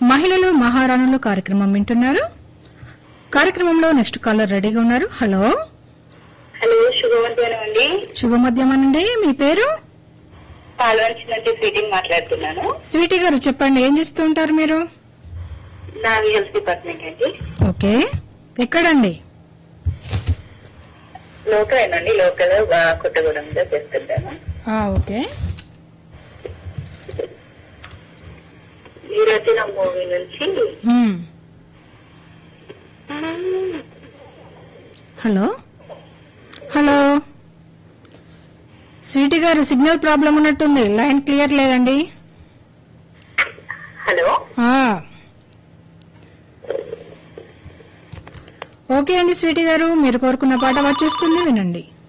మహిళలు మహారాణులు కార్యక్రమం వింటున్నారు కార్యక్రమంలో నెక్స్ట్ కాలర్ రెడీగా ఉన్నారు హలో హలో శుభమధ్యాహ్నం అండి శుభ మధ్యాహ్నం అండి మీ పేరు పాల్వంచి నుండి ఫీటింగ్ మాట్లాడుతున్నాను స్వీటీ గారు చెప్పండి ఏం చేస్తూ ఉంటారు మీరు నా హెల్త్ డిపార్ట్మెంట్ అండి ఓకే ఎక్కడండి లోకల్ అండి లోకల్ కొత్తగూడెంలో చేస్తుంటాను ఆ, ఓకే ఈ రోజు నా మూవీ నుంచి మ్మ్. హలో హలో స్వీటీ గారు సిగ్నల్ ప్రాబ్లం ఉన్నట్టుంది లైన్ క్లియర్ లేదండి హలో ఆ. ఓకే అండి స్వీటీ గారు మీరు కోరుకున్న పాట వచ్చేస్తుంది వినండి